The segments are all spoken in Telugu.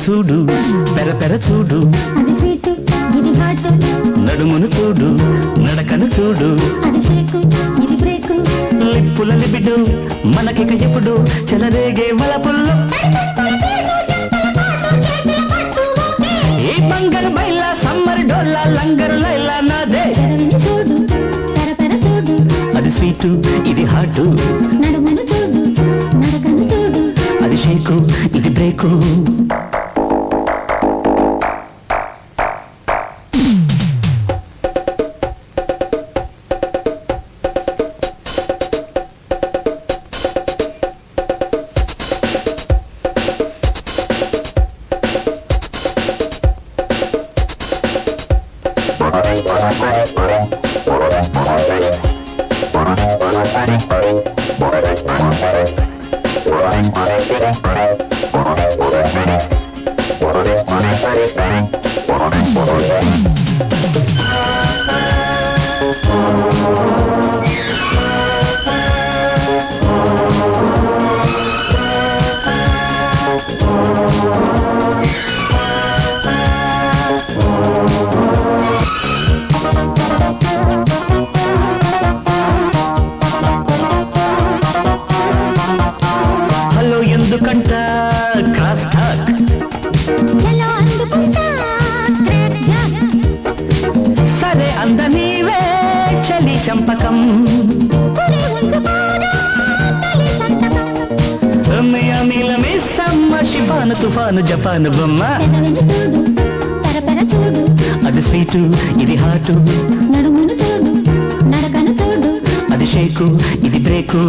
చూడు పెర పెర చూడు అది స్వీట్ ఇది హాట్ నడుమును చూడు నడకను చూడు అది షేక్ ఇది బ్రేక్ లిప్పుల లిబిడు మనకిక ఎప్పుడు చెలరేగే వలపుల్లో ఈ బంగారు బైలా సమ్మర్ డోలా లంగరు లైలా నాదే పెదవిని చూడు పెర పెర చూడు అది స్వీటు ఇది హాటు నడుమును చూడు నడకను చూడు అది షేకు ఇది బ్రేకు హలో ఎందుకంట క్రాస్ టాక్ చలో అందుకుంటా క్రాక్ జాక్ సరే అంద నీవే చలి చంపకం కురి ఉంచుకోరా తలి సంతకం మియామిల మిస్సమ్మ షిఫాను తుఫాను జపాను బొమ్మ పెదవిని చూడు పెర పెర చూడు అది స్వీటు ఇది హాటు నడుమును చూడు నడకను చూడు అది షేకు ఇది బ్రేకు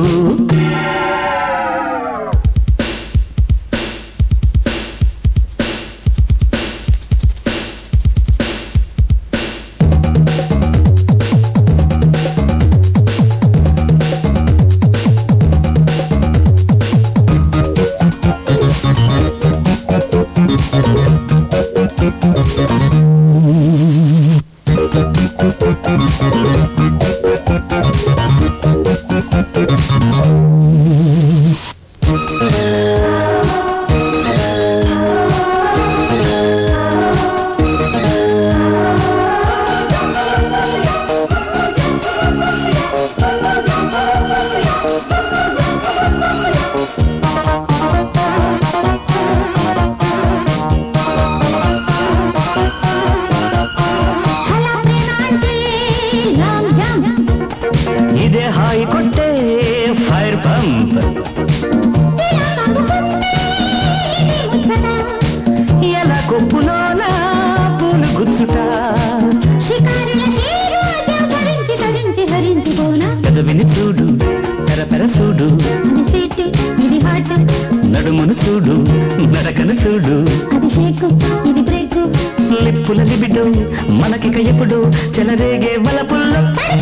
హలా ప్రేమాంటి లాంగ్ జంప్ ఇదే హాయి కొట్టే ఫైర్ పంప్ ఇలా కమ్ముకుంటే ఇది ముచ్చట ఎలా కొప్పులోనా పూలు గుచ్చుట షికారుల శ్రీరాజ్యం ధరించి ధరించి హరించిపోనా పెదవిని చూడు పెర పెర చూడు అది స్వీట్ ఇది హాట్ నడుమును చూడు నడకను చూడు అది షేక్ ఇది బ్రేక్ లిప్పుల లిబిడు మనకిక ఎప్పుడు చెలరేగే వలపుల్లో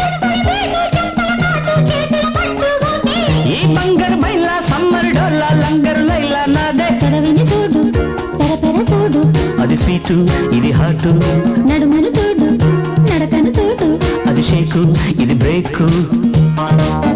ఈ బంగారు బైలా సమ్మర్ డోలా లంగరు లైలా నాదే పెదవిని చూడు పెర పెర చూడు అది స్వీటు ఇది హాటు నడుమను చూడు నడకను చూడు అది షేకు ఇది బ్రేకు